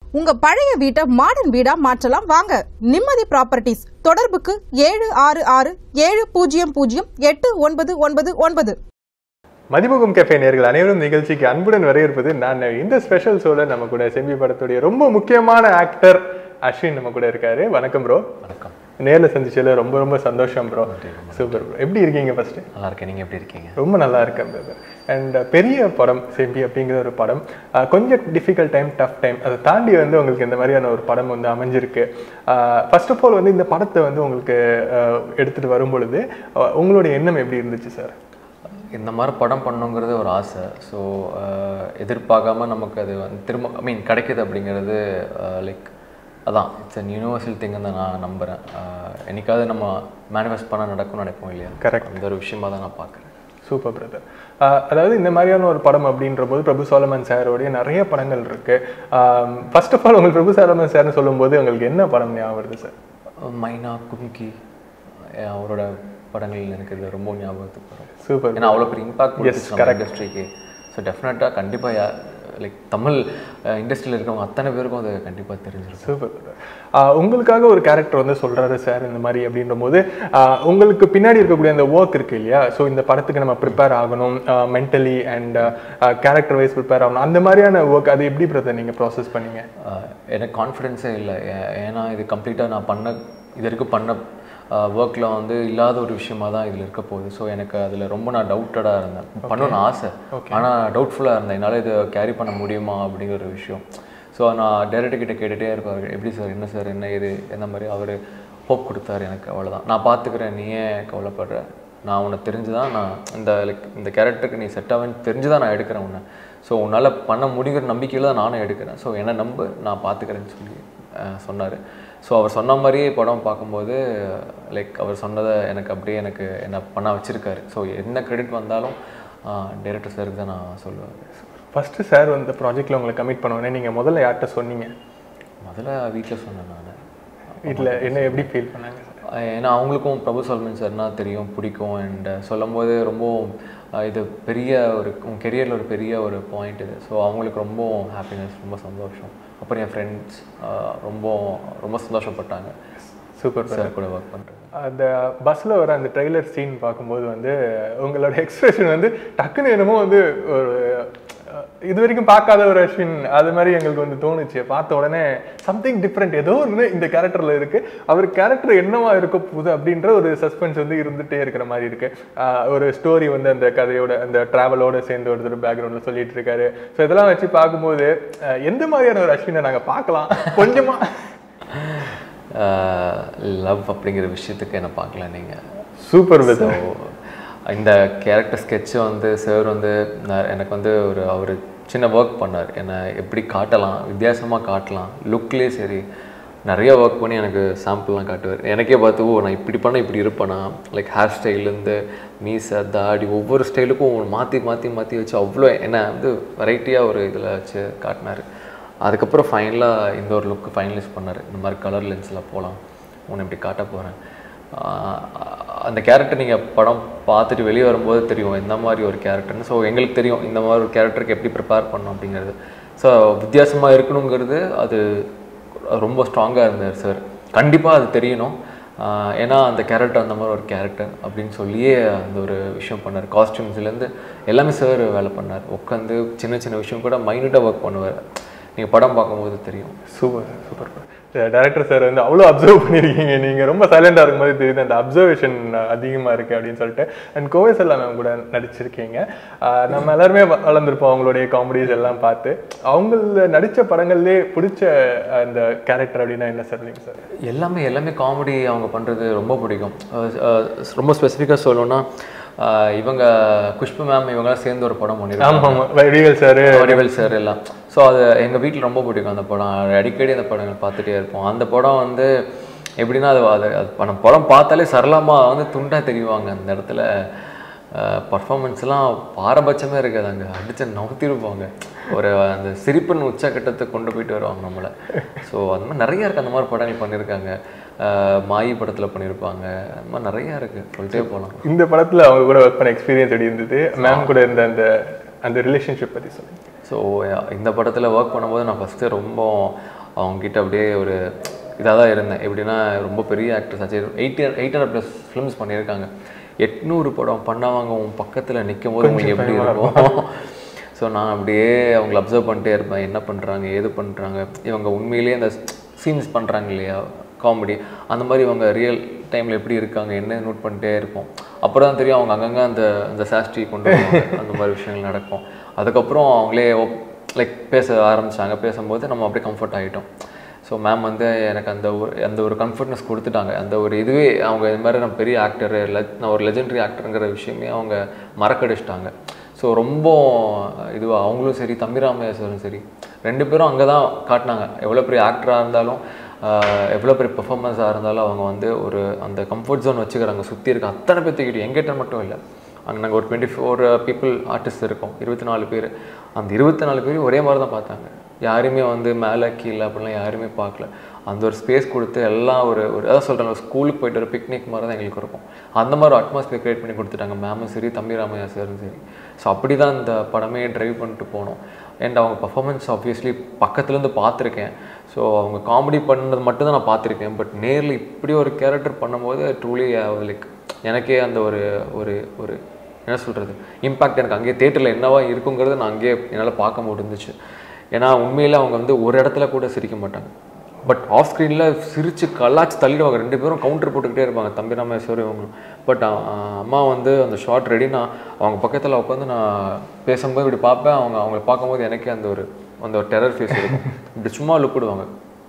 உங்க பழைய வீட்டை மாடர்ன் வீடா மாற்றலாம் வாங்க நிம்மதி ப்ராப்பர்ட்டிஸ் தொடர்புக்கு ஏழு ஆறு ஆறு ஏழு பூஜ்ஜியம் பூஜ்ஜியம் எட்டு ஒன்பது ஒன்பது ஒன்பது மதிமுகம் கேஃபே நேர்கள் அனைவரும் நிகழ்ச்சிக்கு அன்புடன் வரவேற்பது நான் இந்த ஸ்பெஷல் ஷோல நம்ம கூட செம்பி படத்துடைய ரொம்ப முக்கியமான ஆக்டர் அஸ்வின் நம்ம கூட இருக்காரு வணக்கம் ப்ரோ வணக்கம் நேர்ல சந்திச்சதுல ரொம்ப ரொம்ப சந்தோஷம் ப்ரோ சூப்பர் ப்ரோ எப்படி இருக்கீங்க ஃபர்ஸ்ட் நல்லா இருக்கேன் நீங்கள் எப்படி இருக்கீங்க ரொம்ப நல்லா இருக்கேன் பிரதர் அண்ட் பெரிய படம் செம்பி அப்படிங்கிற ஒரு படம் அஹ், கொஞ்சம் டிஃபிகல்ட் டைம் டஃப் டைம் அதை தாண்டி வந்து உங்களுக்கு இந்த மாதிரியான ஒரு படம் வந்து அமைஞ்சிருக்கு ஃபர்ஸ்ட் ஆஃப் ஆல் வந்து இந்த படத்தை வந்து உங்களுக்கு அஹ், எடுத்துட்டு வரும் பொழுது அஹ், உங்களுடைய எண்ணம் எப்படி இருந்துச்சு சார் இந்த மாதிரி படம் பண்ணுங்கிறது ஒரு ஆசை ஸோ எதிர்பார்க்காம நமக்கு அது வந்து திரும்ப ஐ மீன் கிடைக்கிது அப்படிங்கிறது லைக் அதான் இட்ஸ் அன் யூனிவர்சல் திங்கு தான் நான் நம்புகிறேன் என்னைக்காவது நம்ம மேனிஃபெஸ்ட் பண்ண நடக்கும்னு நினைப்போம் இல்லையா Correct. அந்த ஒரு விஷயமா தான் நான் பார்க்குறேன் சூப்பர் பிரதர் அதாவது இந்த மாதிரியான ஒரு படம் அப்படின்ற போது பிரபு சோலமன் சாரோடைய நிறைய படங்கள் இருக்கு ஃபர்ஸ்ட் ஆஃப் ஆல் உங்களுக்கு பிரபு சோலமன் சார்னு சொல்லும்போது உங்களுக்கு என்ன படம் ஞாபகம் வருது சார் மைனா கும்கி அஹ் அவரோட படங்கள் எனக்கு இது ரொம்ப ஞாபகத்துக்கு வரும் சூப்பர் ஏன்னா அவ்வளோ பெரிய இம்பாக்ட் Yes, கொடுத்துச்சு நம்ம correct. இண்டஸ்ட்ரிக்கு ஸோ டெஃபினட்டாக கண்டிப்பாக லைக் தமிழ் இண்டஸ்ட்ரியில் இருக்கிறவங்க அத்தனை பேருக்கும் அது கண்டிப்பாக தெரிஞ்சிருக்கும் சூப்பர் உங்களுக்காக ஒரு கேரக்டர் வந்து சொல்றாரு சார் இந்த மாதிரி அப்படின்ற போது ஆஹ் உங்களுக்கு பின்னாடி இருக்கக்கூடிய அந்த ஒர்க் இருக்கு இல்லையா ஸோ இந்த படத்துக்கு நம்ம ப்ரிப்பேர் ஆகணும் mentally and character wise prepare ஆகணும் அந்த மாதிரியான ஒர்க் அது எப்படி பிரதர் நீங்க ப்ராசஸ் பண்ணீங்க ஆஹ் எனக்கு கான்ஃபிடென்ஸே இல்லை ஏ- ஏன்னா இது கம்ப்ளீட்டாக நான் பண்ண இது வரைக்கும் பண்ண ஒர்க்கில் வந்து இல்லாத ஒரு விஷயமா தான் இதில் இருக்க போகுது ஸோ எனக்கு அதில் ரொம்ப நான் டவுட்டடாக இருந்தேன் பண்ணணும்னு ஆசை ஆனால் டவுட்ஃபுல்லாக இருந்தேன் என்னால் இதை கேரி பண்ண முடியுமா அப்படிங்கிற ஒரு விஷயம் ஸோ நான் டேரக்டர் கிட்ட கேட்டுகிட்டே இருப்பார் எப்படி சார் என்ன சார் என்ன இது என்ன மாதிரி அவர் ஹோப் கொடுத்தாரு எனக்கு அவ்வளோதான் நான் பார்த்துக்கிறேன் நீ ஏன் கவலைப்படுற நான் உன்னை தெரிஞ்சு தான் நான் இந்த லைக் இந்த கேரக்டருக்கு நீ செட் ஆவேன்னு தெரிஞ்சு தான் நான் எடுக்கிறேன் உன்னை ஸோ உன்னால் பண்ண முடியுங்கிற நம்பிக்கையில் தான் நானும் எடுக்கிறேன் ஸோ என்னை நம்பு நான் பார்த்துக்கிறேன்னு சொல்லி சொன்னார் ஸோ அவர் சொன்ன மாதிரியே படம் பார்க்கும்போது லைக் அவர் சொன்னதை எனக்கு அப்படியே எனக்கு என்ன பண்ண வச்சுருக்காரு ஸோ என்ன கிரெடிட் வந்தாலும் டைரக்டர் சாருக்கு தான் நான் சொல்லுவேன் ஃபர்ஸ்ட் சார் வந்து ப்ராஜெக்ட்ல உங்களை கமிட் பண்ணுவோன்னே நீங்க முதல்ல யார்கிட்ட சொன்னீங்க முதல்ல வீட்டில் சொன்னேன் நான் வீட்டில் என்ன எப்படி ஃபீல் பண்ணாங்க சார் ஏன்னா அவங்களுக்கும் பிரபு சொல்மன் சார்னா தெரியும் பிடிக்கும் அண்ட் சொல்லும்போது ரொம்ப அஹ், இது பெரிய ஒரு உன் கெரியரில் ஒரு பெரிய ஒரு பாயிண்ட் இது ஸோ அவங்களுக்கு ரொம்ப ஹாப்பினஸ் ரொம்ப சந்தோஷம் அப்புறம் என் ஃப்ரெண்ட்ஸ் ரொம்ப ரொம்ப சந்தோஷப்பட்டாங்க சூப்பர் சார் கூட ஒர்க் பண்ணுறது அந்த பஸ்ல வர அந்த ட்ரெய்லர் சீன் பார்க்கும்போது வந்து உங்களோட எக்ஸ்பிரஷன் வந்து டக்குன்னு என்னமோ வந்து ஒரு அஹ், இது வரைக்கும் பார்க்காத ஒரு அஸ்வின் அது மாதிரி எங்களுக்கு வந்து தோணுச்சு பார்த்த உடனே சம்திங் டிஃப்ரெண்ட் ஏதோ ஒன்று இந்த கேரக்டர்ல இருக்கு அவர் கேரக்டர் என்னவா இருக்க போகுது அப்படின்ற ஒரு சஸ்பென்ஸ் வந்து இருந்துட்டே இருக்கிற மாதிரி இருக்கு அஹ், ஒரு ஸ்டோரி வந்து அந்த கதையோட அந்த டிராவலோட சேர்ந்து ஒருத்தர் பேக்ரவுண்ட்ல சொல்லிட்டு இருக்காரு ஸோ இதெல்லாம் வச்சு பார்க்கும்போது அஹ், எந்த மாதிரியான ஒரு அஸ்வினை நாங்க பார்க்கலாம் கொஞ்சமா லவ் அப்படிங்கிற விஷயத்துக்கு என்ன பார்க்கல நீங்கள் சூப்பர் ஸோ இந்த கேரக்டர் ஸ்கெட்சு வந்து சார் வந்து நான் எனக்கு வந்து ஒரு அவர் சின்ன ஒர்க் பண்ணார் என்னை எப்படி காட்டலாம் வித்தியாசமாக காட்டலாம் லுக்லேயே சரி நிறைய ஒர்க் பண்ணி எனக்கு சாம்பிள்லாம் காட்டுவார் எனக்கே பார்த்து ஓ நான் இப்படி பண்ண இப்படி இருப்பேனா லைக் ஹேர் ஸ்டைல்லேருந்து மீசை தாடி ஒவ்வொரு ஸ்டைலுக்கும் மாற்றி மாற்றி மாற்றி வச்சு அவ்வளோ என்ன வந்து வெரைட்டியாக ஒரு இதில் வச்சு காட்டினார் அதுக்கப்புறம் ஃபைனலாக இந்த ஒரு லுக்கு ஃபைனலைஸ் பண்ணார் இந்த மாதிரி கலர் லென்ஸில் போகலாம் உன்னை இப்படி காட்ட போகிறேன் அந்த கேரக்டர் நீங்கள் படம் பார்த்துட்டு வெளியே வரும்போது தெரியும் எந்த மாதிரி ஒரு கேரக்டர்னு ஸோ எங்களுக்கு தெரியும் இந்த மாதிரி ஒரு கேரக்டருக்கு எப்படி ப்ரிப்பேர் பண்ணணும் அப்படிங்கிறது ஸோ வித்தியாசமாக இருக்கணுங்கிறது அது ரொம்ப ஸ்ட்ராங்காக இருந்தார் சார் கண்டிப்பாக அது தெரியணும் ஆஹ் ஏன்னா அந்த கேரக்டர் அந்த மாதிரி ஒரு கேரக்டர் அப்படின்னு சொல்லியே அந்த ஒரு விஷயம் பண்ணார் காஸ்டியூம்ஸ்லேருந்து எல்லாமே சார் வேலை பண்ணார் உட்காந்து சின்ன சின்ன விஷயம் கூட மைனூட்டாக ஒர்க் பண்ணுவார் நீங்கள் படம் பார்க்கும்போது தெரியும் சூப்பர் சூப்பர் டைரக்டர் சார் வந்து அவ்வளோ அப்சர்வ் பண்ணியிருக்கீங்க நீங்கள் ரொம்ப சைலண்டாக இருக்கும் போது தெரியுது அந்த அப்சர்வேஷன் அதிகமாக இருக்குது அப்படின்னு சொல்லிட்டு அண்ட் கோவைஸ் எல்லாம் மேம் கூட நடிச்சிருக்கீங்க ஆஹ் நம்ம எல்லாருமே வ- வளர்ந்திருப்போம் அவங்களுடைய காமெடிஸ் எல்லாம் பார்த்து அவங்கள நடித்த படங்கள்லேயே பிடிச்ச அந்த கேரக்டர் அப்படின்னா என்ன சார் நீங்கள் சார் எல்லாமே எல்லாமே காமெடி அவங்க பண்ணுறது ரொம்ப பிடிக்கும் அஹ் அஹ் ரொம்ப ஸ்பெசிஃபிக்காக சொல்லணும்னா அஹ் இவங்க குஷ்பு மேம் இவங்கெல்லாம் சேர்ந்து ஒரு படம் பண்ணியிருக்காங்க ஆமாம் ஆமாம் வடிவேல் சார் வடிவேல் சார் எல்லாம் ஸோ அது எங்கள் வீட்டில் ரொம்ப பிடிக்கும் அந்த படம் அடிக்கடி அந்த படங்கள் பார்த்துட்டே இருப்போம் அந்த படம் வந்து எப்படின்னா அது அது அது படம் படம் பார்த்தாலே சரளமாக வந்து துண்டாக தெரிவாங்க அந்த இடத்துல பர்ஃபார்மன்ஸ்லாம் பாரபட்சமே இருக்காது அங்கே அடிச்சு நவுத்திருப்பாங்க ஒரு அந்த சிரிப்பின் உச்சக்கட்டத்துக்கு கொண்டு போயிட்டு வருவாங்க நம்மளை ஸோ அந்த மாதிரி நிறைய இருக்குது அந்த மாதிரி படங்கள் பண்ணியிருக்காங்க அஹ் மாயி படத்தில் பண்ணியிருப்பாங்க அந்த மாதிரி நிறையா இருக்குது சொல்லிட்டே போகலாம் இந்த படத்தில் அவங்க கூட ஒர்க் பண்ண எக்ஸ்பீரியன்ஸ் எப்படி இருந்தது மேம் கூட இருந்த அந்த அந்த ரிலேஷன்ஷிப் பற்றி சொல்லுங்கள் ஸோ இந்த படத்தில் ஒர்க் பண்ணும்போது நான் ஃபஸ்ட்டு ரொம்ப அவங்ககிட்ட அப்படியே ஒரு இதாக தான் இருந்தேன் எப்படின்னா ரொம்ப பெரிய ஆக்டர்ஸ் ஆச்சு eight eight hundred plus films பண்ணியிருக்காங்க எட்நூறு படம் பண்ணவங்க உன் பக்கத்தில் நிற்கும் போது உங்களுக்கு எப்படி இருக்கும் ஸோ நான் அப்படியே அவங்கள அப்சர்வ் பண்ணிட்டே இருப்பேன் என்ன பண்ணுறாங்க ஏது பண்ணுறாங்க இவங்க உண்மையிலேயே அந்த சீன்ஸ் பண்ணுறாங்க இல்லையா காமெடி அந்த மாதிரி இவங்க ரியல் டைமில் எப்படி இருக்காங்க என்ன நோட் பண்ணிட்டே இருப்போம் அப்புறம் தான் தெரியும் அவங்க அங்கங்கே அந்த அந்த சாஸ்ட்ரி கொண்டு வருவாங்க அந்த மாதிரி விஷயங்கள் நடக்கும் அதுக்கப்புறம் அவங்களே லைக் பேச ஆரம்பிச்சாங்க பேசும்போது நம்ம அப்படியே கம்ஃபர்ட் ஆகிட்டோம் ஸோ மேம் வந்து எனக்கு அந்த ஒரு அந்த ஒரு கம்ஃபர்ட்னஸ் கொடுத்துட்டாங்க அந்த ஒரு இதுவே அவங்க இது மாதிரி நான் பெரிய ஆக்டர் நான் ஒரு லெஜெண்டரி ஆக்டருங்கிற விஷயமே அவங்க மறக்கடிச்சிட்டாங்க ஸோ ரொம்ப இதுவாக அவங்களும் சரி தம்பிராமையா சாரும் சரி ரெண்டு பேரும் அங்கே தான் காட்டினாங்க எவ்வளோ பெரிய ஆக்டராக இருந்தாலும் ஆஹ் எவ்வளோ பெரிய பெர்ஃபார்மன்ஸாக இருந்தாலும் அவங்க வந்து ஒரு அந்த கம்ஃபர்ட் ஜோன் வச்சுக்கிறாங்க சுற்றி இருக்க அத்தனை பேர்த்துக்கிட்ட எங்கிட்ட மட்டும் இல்லை அங்கே நாங்கள் ஒரு டுவெண்ட்டி ஃபோர் பீப்புள் ஆர்டிஸ்ட் இருக்கோம் இருபத்தி நாலு பேர் அந்த இருபத்தி நாலு பேரும் ஒரே மாதிரி தான் பார்த்தாங்க யாருமே வந்து மேலே கீழே அப்படிலாம் யாருமே பார்க்கல அந்த ஒரு ஸ்பேஸ் கொடுத்து எல்லாம் ஒரு ஒரு அதான் சொல்கிறேன் ஸ்கூலுக்கு போயிட்டு ஒரு பிக்னிக் மாதிரி தான் எங்களுக்கு இருக்கும் அந்த மாதிரி ஒரு அட்மாஸ்பியர் க்ரியேட் பண்ணி கொடுத்துட்டாங்க மேமும் சரி தம்பி ராமையா சாரும் சரி ஸோ அப்படி தான் இந்த படமே ட்ரைவ் பண்ணிட்டு போனோம் அண்ட் அவங்க பர்ஃபார்மன்ஸ் ஆப்வியஸ்லி பக்கத்துலேருந்து பார்த்துருக்கேன் ஸோ அவங்க காமெடி பண்ணது மட்டும் தான் நான் பார்த்துருக்கேன் பட் நேரில் இப்படி ஒரு கேரக்டர் பண்ணும்போது ட்ரூலி லைக் எனக்கே அந்த ஒரு ஒரு ஒரு என்ன சொல்கிறது இம்பாக்ட் எனக்கு அங்கேயே தேட்டரில் என்னவா இருக்குங்கிறது நான் அங்கேயே என்னால் பார்க்க முடிஞ்சிச்சு ஏன்னா உண்மையில் அவங்க வந்து ஒரு இடத்துல கூட சிரிக்க மாட்டாங்க பட் ஆஃப் ஸ்க்ரீனில் சிரித்து கலாச்சு தள்ளிடுவாங்க ரெண்டு பேரும் கவுண்டர் போட்டுக்கிட்டே இருப்பாங்க தம்பி ராமேஸ்வரி இவங்களும் பட் அம்மா வந்து அந்த ஷார்ட் ரெடினா அவங்க பக்கத்தில் உட்காந்து நான் பேசும்போது இப்படி பார்ப்பேன் அவங்க அவங்கள பார்க்கும்போது எனக்கே அந்த ஒரு அந்த ஒரு டெரர் ஃபேஸ் இருக்கும் இப்படி சும்மா லுக்கிடுவாங்க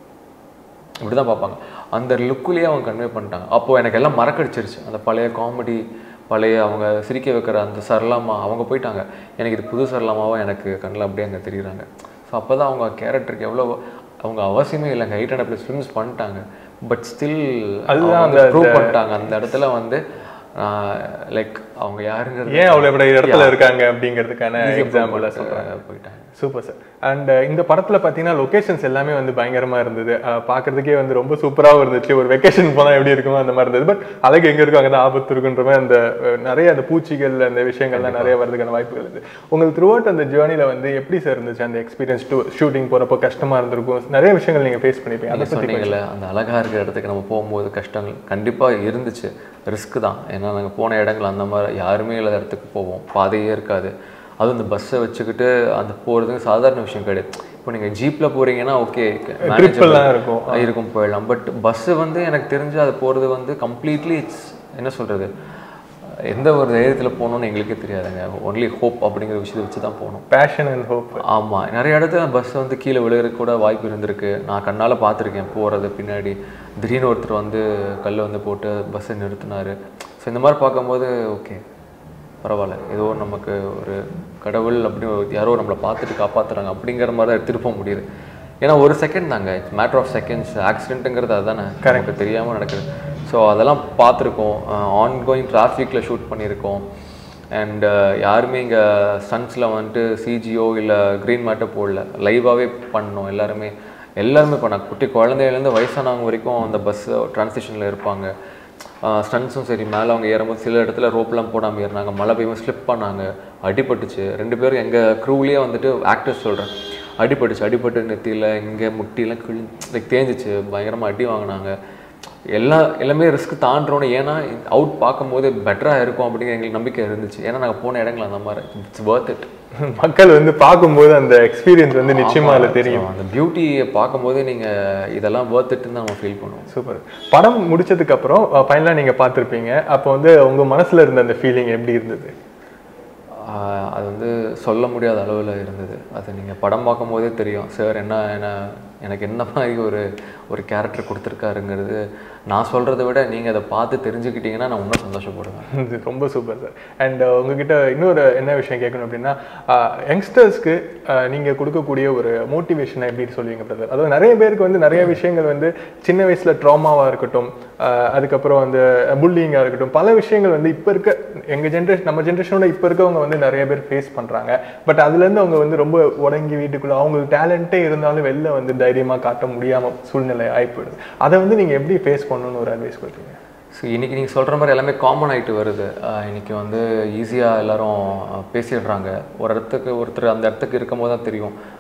இப்படி தான் பார்ப்பாங்க அந்த லுக்குலேயே அவங்க கன்வே பண்ணிட்டாங்க அப்போது எனக்கு எல்லாம் மறக்கடிச்சிருச்சு அந்த பழைய காமெடி பழைய அவங்க சிரிக்க வைக்கிற அந்த சரளாமா அவங்க போயிட்டாங்க எனக்கு இது புது சரளாமாவா எனக்கு கண்ணில் அப்படியே அங்கே தெரியுறாங்க ஸோ அப்போ தான் அவங்க கேரக்டருக்கு எவ்வளோ அவங்க அவசியமே இல்லைங்க எயிட் ஹண்ட்ரட் ப்ளஸ் ஃபிலிம்ஸ் பண்ணிட்டாங்க பட் ஸ்டில் அதுதான் அந்த ப்ரூவ் பண்ணிட்டாங்க அந்த இடத்துல வந்து லைக் அவங்க யாருங்கிறது ஏன் அவ்வளோ இப்படி இடத்துல இருக்காங்க அப்படிங்கிறதுக்கான எக்ஸாம்பிள் சொல்கிறாங்க போயிட்டாங்க சூப்பர் சார் அண்ட் இந்த படத்துல பார்த்தீங்கன்னா லொகேஷன்ஸ் எல்லாமே வந்து பயங்கரமா இருந்தது அஹ் பார்க்கறதுக்கே வந்து ரொம்ப சூப்பராகவும் இருந்துச்சு ஒரு வெக்கேஷன் போனால் எப்படி இருக்குமோ அந்த மாதிரி இருந்தது பட் அழகு எங்க இருக்கும் அங்கே தான் ஆபத்து இருக்குன்ற மாதிரி அந்த அஹ், நிறைய அந்த பூச்சிகள் அந்த விஷயங்கள்லாம் நிறைய வரதுக்கான வாய்ப்புகள் இருக்கு உங்களுக்கு த்ரூ அவுட் அந்த ஜேர்னியில் வந்து எப்படி சார் இருந்துச்சு அந்த எக்ஸ்பீரியன்ஸ் டூ ஷூட்டிங் போறப்போ கஷ்டமா இருந்திருக்கும் நிறைய விஷயங்கள் நீங்க ஃபேஸ் பண்ணிப்பீங்க அதை நீங்க சொன்னீங்கல்ல அந்த அழகா இருக்கிற இடத்துக்கு நம்ம போகும்போது கஷ்டங்கள் கண்டிப்பா இருந்துச்சு ரிஸ்க் தான் ஏன்னா நாங்கள் போன இடங்கள் அந்த மாதிரி யாருமே இல்லாத இடத்துக்கு போவோம் பாதையே இருக்காது அதுவும் இந்த பஸ்ஸை வச்சுக்கிட்டு அந்த போகிறதுக்கு சாதாரண விஷயம் கிடையாது இப்போ நீங்கள் ஜீப்பில் போகிறீங்கன்னா ஓகே ட்ரிப்பெல்லாம் இருக்கும் இருக்கும் போயிடலாம் பட் பஸ்ஸு வந்து எனக்கு தெரிஞ்சு அது போகிறது வந்து கம்ப்ளீட்லி இட்ஸ் என்ன சொல்கிறது எந்த ஒரு தைரியத்தில் போகணும்னு எங்களுக்கே தெரியாதுங்க ஒன்லி ஹோப் அப்படிங்கிற விஷயத்தை வச்சு தான் போகணும் பேஷன் அண்ட் ஹோப் ஆமாம் நிறைய இடத்துல பஸ் வந்து கீழே விழுகிறதுக்கு கூட வாய்ப்பு இருந்திருக்கு நான் கண்ணால் பார்த்துருக்கேன் போகிறது பின்னாடி திடீர்னு ஒருத்தர் வந்து கல் வந்து போட்டு பஸ்ஸை நிறுத்தினாரு ஸோ இந்த மாதிரி பார்க்கும்போது ஓகே பரவாயில்ல ஏதோ நமக்கு ஒரு கடவுள் அப்படி ஒரு- யாரோ நம்மளை பார்த்துட்டு காப்பாற்றுறாங்க அப்படிங்கிற மாதிரி தான் எடுத்துகிட்டு போக முடியுது ஏன்னா ஒரு செகண்ட் தாங்க இட்ஸ் மேட்டர் ஆஃப் செகண்ட்ஸ் ஆக்சிடென்ட்டுங்கிறது அதுதானே எனக்கு தெரியாமல் நடக்குது ஸோ அதெல்லாம் பார்த்துருக்கோம் ஆன் கோயிங் டிராஃபிக்கில் ஷூட் பண்ணியிருக்கோம் அண்ட் யாருமே இங்கே ஸ்டன்ஸில் வந்துட்டு சிஜிஓ இல்லை க்ரீன் மேட்டோ போடல லைவாகவே பண்ணோம் எல்லாருமே எல்லாருமே பண்ணாங்க குட்டி குழந்தையிலேருந்து வயசானவங்க வரைக்கும் அந்த பஸ் டிரான்ஸ்லேஷனில் இருப்பாங்க ஸ்டன்ஸும் சரி மேலே அவங்க ஏறும்போது சில இடத்துல ரோப்லாம் போடாமல் ஏறினாங்க மழை பெய்யும் ஸ்லிப் பண்ணாங்க அடிபட்டுச்சு ரெண்டு பேரும் எங்கள் க்ரூவிலேயே வந்துட்டு ஆக்டர்ஸ் சொல்கிறேன் அடிபட்டுச்சு அடிபட்டு நெத்தியில் இங்கே முட்டிலாம் கிழி லைக் தேஞ்சிச்சு பயங்கரமாக அடி வாங்கினாங்க எல்லா எல்லாமே ரிஸ்க் தாண்டுறோன்னு ஏன்னா அவுட் பார்க்கும்போது பெட்டராக இருக்கும் அப்படிங்கிற எங்களுக்கு நம்பிக்கை இருந்துச்சு ஏன்னா நாங்கள் போன இடங்கள் அந்த மாதிரி இட்ஸ் worth it மக்கள் வந்து பார்க்கும்போது அந்த எக்ஸ்பீரியன்ஸ் வந்து நிச்சயமா அதுல தெரியும் So, அந்த பியூட்டியை பார்க்கும்போது நீங்கள் இதெல்லாம் worth itன்னு தான் நம்ம ஃபீல் பண்ணுவோம் சூப்பர் படம் முடிச்சதுக்கு அப்புறம் ஃபைனலாக நீங்க பார்த்திருப்பீங்க அப்போ வந்து உங்க மனசுல இருந்த அந்த ஃபீலிங் எப்படி இருந்தது ஆஹ் அது வந்து சொல்ல முடியாத அளவில் இருந்தது அது நீங்கள் படம் பார்க்கும்போதே தெரியும் சார் என்ன என்ன எனக்கு என்ன மாதிரி ஒரு ஒரு கேரக்டர் கொடுத்துருக்காருங்கிறது நான் சொல்கிறத விட நீங்கள் அதை பார்த்து தெரிஞ்சுக்கிட்டீங்கன்னா நான் இன்னும் சந்தோஷப்படுவேன் இது ரொம்ப சூப்பர் சார் அண்ட் உங்ககிட்ட இன்னொரு என்ன விஷயம் கேட்கணும் அப்படின்னா யங்ஸ்டர்ஸ்க்கு நீங்கள் கொடுக்கக்கூடிய ஒரு மோட்டிவேஷனை எப்படி சொல்லுவீங்க பிரதர் அதாவது நிறைய பேருக்கு வந்து நிறைய விஷயங்கள் வந்து சின்ன வயசுல ட்ராமாவாக இருக்கட்டும் ஆஹ் அதுக்கப்புறம் வந்து புல்லிங்காக இருக்கட்டும் பல விஷயங்கள் வந்து இப்போ இருக்க எங்கள் ஜென்ரேஷன் நம்ம ஜென்ரேஷனோட இப்போ இருக்கவங்க வந்து நிறைய பேர் ஃபேஸ் பண்ணுறாங்க பட் அதுலேருந்து அவங்க வந்து ரொம்ப உடங்கி வீட்டுக்குள்ள அவங்களுக்கு டேலண்ட்டே இருந்தாலும் வெளில வந்து தைரியமாக காட்ட முடியாமல் சூழ்நிலை ஆயிப்போயிடுது அதை வந்து நீங்கள் எப்படி ஃபேஸ் பண்ணணும்னு ஒரு அட்வைஸ் கொடுப்பீங்க ஸோ இன்றைக்கி நீங்கள் சொல்கிற மாதிரி எல்லாமே காமன் ஆகிட்டு வருது ஆஹ் இன்னைக்கு வந்து ஈஸியாக எல்லாரும் ஆஹ் பேசிடுறாங்க ஒரு இடத்துக்கு ஒருத்தர் அந்த இடத்துக்கு இருக்கும்போது தான் தெரியும்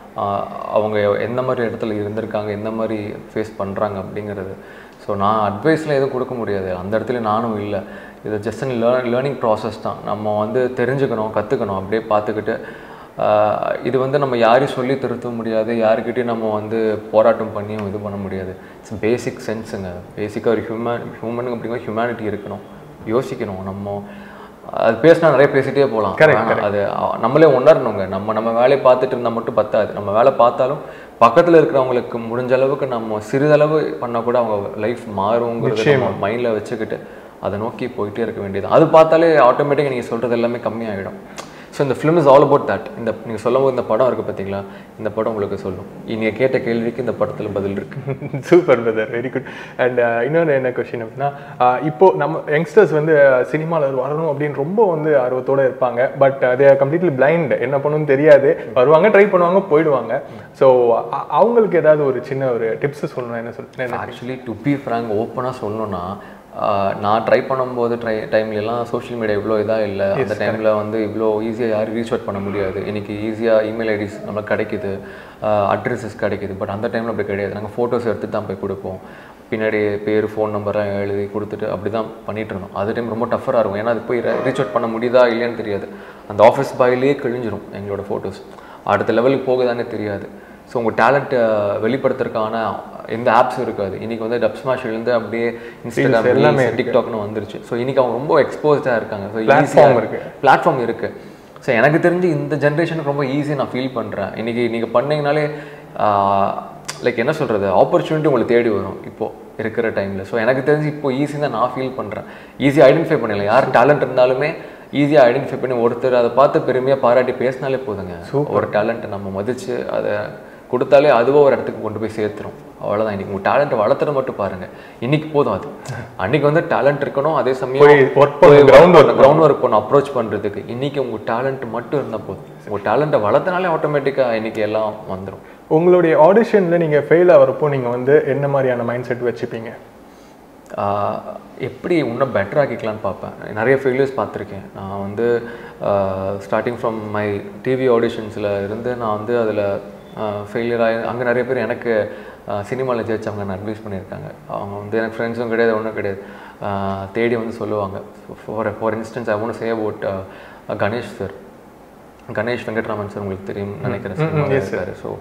ஆஹ் அவங்க எந்த மாதிரி இடத்துல இருந்திருக்காங்க எந்த மாதிரி ஃபேஸ் பண்ணுறாங்க அப்படிங்கிறது ஸோ நான் அட்வைஸ்லாம் எதுவும் கொடுக்க முடியாது அந்த இடத்துல நானும் இல்லை இது just and learn learning process தான் நம்ம வந்து தெரிஞ்சுக்கணும் கற்றுக்கணும் அப்படியே பார்த்துக்கிட்டு ஆஹ் இது வந்து நம்ம யாரையும் சொல்லி திருத்த முடியாது யாருக்கிட்டையும் நம்ம வந்து போராட்டம் பண்ணியும் இது பண்ண முடியாது இட்ஸ் பேசிக் சென்ஸுங்க பேசிக்காக ஒரு ஹியூமன் ஹியூமனுக்கு அப்படிங்கிற ஹியூமனிட்டி இருக்கணும் யோசிக்கணும் நம்ம அது பேசினா நிறைய பேசிட்டே போகலாம் வேணாம், அது அ- நம்மளே உணரணுங்க நம்ம நம்ம வேலையை பார்த்துட்டு இருந்தால் மட்டும் பத்தாது நம்ம வேலை பார்த்தாலும் பக்கத்தில் இருக்கிறவங்களுக்கு முடிஞ்ச அளவுக்கு நம்ம சிறிதளவு பண்ணால் கூட அவங்க லைஃப் மாறுங்கிறது நம்ம மைண்டில் வச்சுக்கிட்டு அதை நோக்கி போயிட்டே இருக்க வேண்டியது அது பார்த்தாலே ஆட்டோமேட்டிக்காக நீங்கள் சொல்கிறது எல்லாமே கம்மியாகிடும் ஸோ இந்த film is all about that இந்த நீங்கள் சொல்லும் போது இந்த படம் இருக்குது பார்த்தீங்களா இந்த படம் உங்களுக்கு சொல்லும் நீங்கள் கேட்ட கேள்விக்கு இந்த படத்தில் பதில் இருக்குது super brother very good and இன்னொரு என்ன கொஸ்டின் அப்படின்னா uh, இப்போ நம்ம யங்ஸ்டர்ஸ் வந்து சினிமாவில் வரணும் அப்படின்னு ரொம்ப வந்து ஆர்வத்தோட இருப்பாங்க பட் அது கம்ப்ளீட்லி பிளைண்ட் என்ன பண்ணணும்னு தெரியாது வருவாங்க ட்ரை பண்ணுவாங்க போயிடுவாங்க ஸோ அவங்களுக்கு ஏதாவது ஒரு சின்ன ஒரு டிப்ஸ் சொல்லணும் என்ன சொல் ஆக்சுவலி டு பி ஃப்ராங்க் ஓப்பனாக சொல்லணும்னா ஆஹ், நான் ட்ரை பண்ணும்போது ட்ரை டைம்லலாம் சோஷியல் மீடியா இவ்வளோ இதாக இல்லை அந்த டைமில் வந்து இவ்வளோ ஈஸியாக யாரும் ரீச் அவுட் பண்ண முடியாது இன்னைக்கு ஈஸியாக இமெயில் ஐடிஸ் நம்மளுக்கு கிடைக்குது அட்ரஸஸ் கிடைக்குது பட் அந்த டைமில் அப்படி கிடையாது நாங்கள் ஃபோட்டோஸ் எடுத்து தான் போய் கொடுப்போம் பின்னாடி பேர் ஃபோன் நம்பர்லாம் எழுதி கொடுத்துட்டு அப்படி தான் பண்ணிட்டு இருந்தோம் அது டைம் ரொம்ப டஃபராக இருக்கும் ஏன்னா அது போய் ரீச் அவுட் பண்ண முடியுதா இல்லையான்னு தெரியாது அந்த ஆஃபீஸ் பாயிலே கிழிஞ்சிரும் எங்களோட ஃபோட்டோஸ் அடுத்த லெவலுக்கு போகுதானே தெரியாது ஸோ உங்கள் டேலண்ட்டை வெளிப்படுத்துறதுக்கான எந்த ஆப்ஸும் இருக்காது இன்னைக்கு வந்து டப் ஸ்மாஷ்லேருந்து அப்படியே இன்ஸ்டாகிராம் எல்லாமே டிக்டாக்னு வந்துருச்சு ஸோ இன்னைக்கு அவங்க ரொம்ப எக்ஸ்போஸ்டாக இருக்காங்க ஸோ Platform இருக்கு. பிளாட்ஃபார்ம் இருக்கு ஸோ எனக்கு தெரிஞ்சு இந்த ஜென்ரேஷனுக்கு ரொம்ப ஈஸி நான் ஃபீல் பண்ணுறேன் இன்னைக்கு நீங்கள் பண்ணீங்கனாலே லைக் என்ன சொல்கிறது ஆப்பர்ச்சுனிட்டி உங்களுக்கு தேடி வரும் இப்போ இருக்கிற டைமில் ஸோ எனக்கு தெரிஞ்சு இப்போ ஈஸி தான் நான் ஃபீல் பண்ணுறேன் ஈஸியாக ஐடென்டிஃபை பண்ணிடலாம் யார் டேலண்ட் இருந்தாலுமே ஈஸியாக ஐடென்டிஃபை பண்ணி ஒருத்தர் அதை பார்த்து பெருமையாக பாராட்டி பேசினாலே போதுங்க ஒரு டேலண்ட்டை நம்ம மதித்து அதை கொடுத்தாலே அதுவும் ஒரு இடத்துக்கு கொண்டு போய் சேர்த்துரும் அவ்வளோதான் இன்னைக்கு உங்கள் டேலண்ட்டை வளர்த்துறது மட்டும் பாருங்க இன்னைக்கு போதும் அது அன்னைக்கு வந்து டேலண்ட் இருக்கணும் அதே சமயம் போய் work பண்ணணும், ground work கிரவுண்ட் ஒர்க் பண்ண அப்ரோச் பண்ணுறதுக்கு இன்னைக்கு உங்கள் டேலண்ட் மட்டும் இருந்தால் போதும் உங்கள் டேலண்ட்டை வளர்த்தனாலே ஆட்டோமேட்டிக்காக இன்னைக்கு எல்லாம் வந்துடும் உங்களுடைய ஆடிஷனில் நீங்கள் ஃபெயில் ஆகிறப்போ நீங்கள் வந்து என்ன மாதிரியான மைண்ட் செட் வச்சுப்பீங்க ஆஹ் எப்படி இன்னும் பெட்டர் ஆக்கிக்கலாம்னு பார்ப்பேன் நிறைய ஃபெயிலியர்ஸ் பார்த்துருக்கேன் நான் வந்து ஸ்டார்டிங் ஃப்ரம் மை டிவி ஆடிஷன்ஸில் இருந்து நான் வந்து அதில் ஃபெயிலியர் ஆகி அங்கே நிறைய பேர் எனக்கு சினிமாவில் ஜெயிச்சவங்க அட்வைஸ் பண்ணியிருக்காங்க அவங்க வந்து எனக்கு ஃப்ரெண்ட்ஸும் கிடையாது ஒன்றும் கிடையாது ஆஹ் தேடி வந்து சொல்லுவாங்க for for instance I won't say about Ganesh sir Ganesh Venkatraman sir உங்களுக்கு தெரியும் நினைக்கிறேன் சினிமாவில் இருக்காரு ஸோ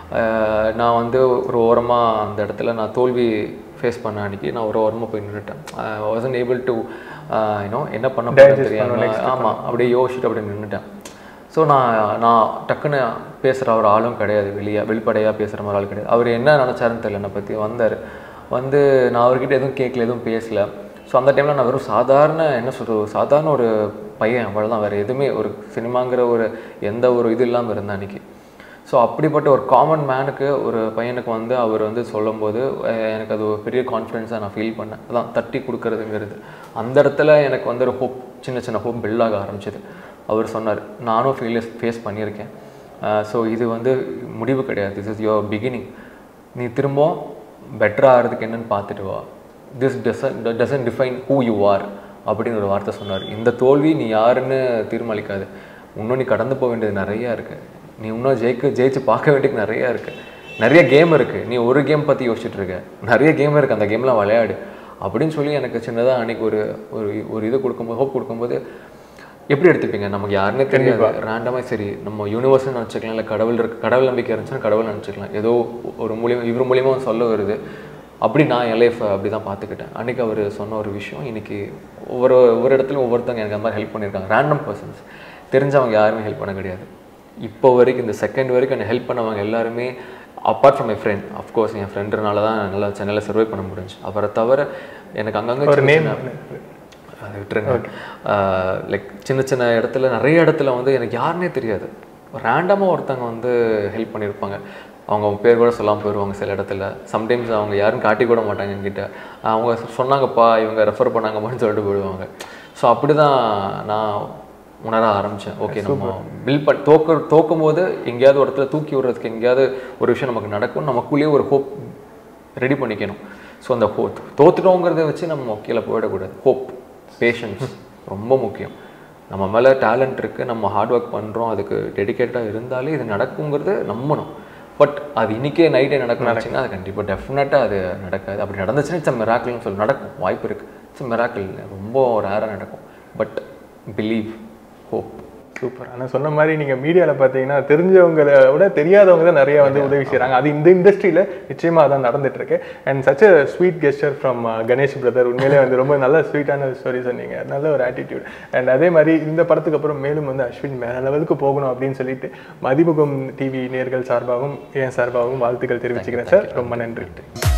நான் வந்து ஒரு ஓரமாக அந்த இடத்துல நான் தோல்வி ஃபேஸ் பண்ண அன்னைக்கு நான் ஒரு ஓரமாக போய் நின்றுட்டேன் வாசன் ஏபிள் டு யூனோ என்ன பண்ண போகிறேன் தெரியாம ஆமாம் அப்படியே யோசிச்சுட்டு அப்படியே நின்றுட்டேன் ஸோ நான் நான் டக்குன்னு பேசுகிற ஒரு ஆளும் கிடையாது வெளியே வெளிப்படையாக பேசுகிற மாதிரி ஆள் கிடையாது அவர் என்ன நினச்சாருன்னு தெரியல என்னை பற்றி வந்தார் வந்து நான் அவர்கிட்ட எதுவும் கேட்கல எதுவும் பேசல ஸோ அந்த டைமில் நான் வெறும் சாதாரண என்ன சொல்கிறது சாதாரண ஒரு பையன் அவ்வளோதான் வேறு எதுவுமே ஒரு சினிமாங்கிற ஒரு எந்த ஒரு இது இல்லாமல் இருந்தேன் அன்றைக்கி ஸோ அப்படிப்பட்ட ஒரு காமன் மேனுக்கு ஒரு பையனுக்கு வந்து அவர் வந்து சொல்லும்போது அஹ், எனக்கு அது ஒரு பெரிய கான்ஃபிடென்ஸாக நான் ஃபீல் பண்ணேன் அதான் தட்டி கொடுக்கறதுங்கிறது அந்த இடத்துல எனக்கு வந்து ஒரு ஹோப் சின்ன சின்ன ஹோப் பில்ட் ஆக ஆரம்பிச்சது அவர் சொன்னார் நானும் ஃபெயிலியர்ஸ் ஃபேஸ் பண்ணியிருக்கேன் ஸோ இது வந்து முடிவு கிடையாது திஸ் இஸ் யுவர் பிகினிங் நீ திரும்ப பெட்டராக ஆகிறதுக்கு என்னன்னு பார்த்துட்டு வா this doesn't doesn't define who you are அப்படின்னு ஒரு வார்த்தை சொன்னார் இந்த தோல்வி நீ யாருன்னு தீர்மானிக்காது இன்னும் நீ கடந்து போக வேண்டியது நிறையா இருக்குது நீ இன்னும் ஜெயிக்க ஜெயிச்சு பார்க்க வேண்டியது நிறையா இருக்குது நிறைய கேம் இருக்குது நீ ஒரு கேம் பற்றி யோசிச்சுட்டு இருக்க நிறைய கேம் இருக்குது அந்த கேம்லாம் விளையாடு அப்படின்னு சொல்லி எனக்கு சின்னதாக அன்னைக்கு ஒரு ஒரு ஒரு இது கொடுக்கும்போது ஹோப் கொடுக்கும்போது எப்படி எடுத்துப்பீங்க நமக்கு யாருன்னே தெரியாது ரேண்டமாக சரி நம்ம யூனிவர்ஸ்னு நினச்சிக்கலாம் இல்லை கடவுள் இருக்கு கடவுள் நம்பிக்கை இருந்துச்சுன்னா கடவுள் நினச்சிக்கலாம் ஏதோ ஒரு மூலியம் இவர் மூலியமாக சொல்ல வருது அப்படி நான் என் லைஃப்பை அப்படி தான் பார்த்துக்கிட்டேன் அன்றைக்கி அவர் சொன்ன ஒரு விஷயம் இன்னைக்கு ஒவ்வொரு ஒவ்வொரு இடத்துலையும் ஒவ்வொருத்தவங்க எனக்கு அந்த மாதிரி ஹெல்ப் பண்ணியிருக்காங்க ரேண்டம் பர்சன்ஸ் தெரிஞ்சவங்க யாருமே ஹெல்ப் பண்ண கிடையாது இப்போ வரைக்கும் இந்த செகண்ட் வரைக்கும் என்னை ஹெல்ப் பண்ணவங்க எல்லாருமே apart from my friend of course என் ஃப்ரெண்டுனால தான் நல்லா சென்னையில் சர்வை பண்ண முடிஞ்சு அவரை தவிர எனக்கு அங்கங்கே ஒரு நேம் அதை விட்டுருங்க லைக் சின்ன சின்ன இடத்துல நிறைய இடத்துல வந்து எனக்கு யாருன்னே தெரியாது ரேண்டமாக ஒருத்தவங்க வந்து ஹெல்ப் பண்ணியிருப்பாங்க அவங்க அவங்க பேர் கூட சொல்லாமல் போயிடுவாங்க சில இடத்துல சம்டைம்ஸ் அவங்க யாரும் காட்டி கூட மாட்டாங்க என்கிட்ட அவங்க சொன்னாங்கப்பா இவங்க ரெஃபர் பண்ணாங்கப்பான்னு சொல்லிட்டு போயிடுவாங்க ஸோ அப்படி தான் நான் உணர ஆரம்பித்தேன் ஓகே நம்ம பில் பண் தோக்க தோக்கும் போது எங்கேயாவது ஒரு இடத்துல தூக்கி விடுறதுக்கு எங்கேயாவது ஒரு விஷயம் நமக்கு நடக்கும் நமக்குள்ளேயே ஒரு ஹோப் ரெடி பண்ணிக்கணும் ஸோ அந்த ஹோ தோத்துட்டோங்கிறத வச்சு நம்ம கீழே போயிடக்கூடாது ஹோப் பேஷன்ஸ் ரொம்ப முக்கியம் நம்ம மேலே டேலண்ட் இருக்குது நம்ம ஹார்ட் ஒர்க் பண்ணுறோம் அதுக்கு டெடிகேட்டாக இருந்தாலே இது நடக்குங்கிறது நம்பணும் பட் அது இன்னைக்கே நைட்டே நடக்கணும் நினச்சிங்கன்னா அது கண்டிப்பாக டெஃபினட்டாக அது நடக்காது அப்படி நடந்துச்சுன்னா இட்ஸ் மிராக்கிள்னு சொல்லி நடக்கும் வாய்ப்பு இருக்குது இட்ஸ் மிராக்கிள் ரொம்ப ரேராக நடக்கும் பட் பிலீவ் ஹோப் சூப்பர் ஆனால் சொன்ன மாதிரி நீங்கள் மீடியாவில் பார்த்தீங்கன்னா தெரிஞ்சவங்களை விட தெரியாதவங்க தான் நிறைய வந்து உதவி செய்கிறாங்க அது இந்த இண்டஸ்ட்ரியில் நிச்சயமாக அதான் நடந்துட்டு இருக்கு and such a sweet gesture from Ganesh brother உண்மையிலே வந்து ரொம்ப நல்ல ஸ்வீட்டான ஸ்டோரி சொன்னீங்க நல்ல ஒரு ஆட்டிடியூட் அண்ட் அதே மாதிரி இந்த படத்துக்கு அப்புறம் மேலும் வந்து அஸ்வின் மேல லெவலுக்கு போகணும் அப்படின்னு சொல்லிட்டு மதிமுகம் டிவி நேர்கள் சார்பாகவும் என் சார்பாகவும் வாழ்த்துக்கள் தெரிவிச்சுக்கிறேன் சார் ரொம்ப நன்றி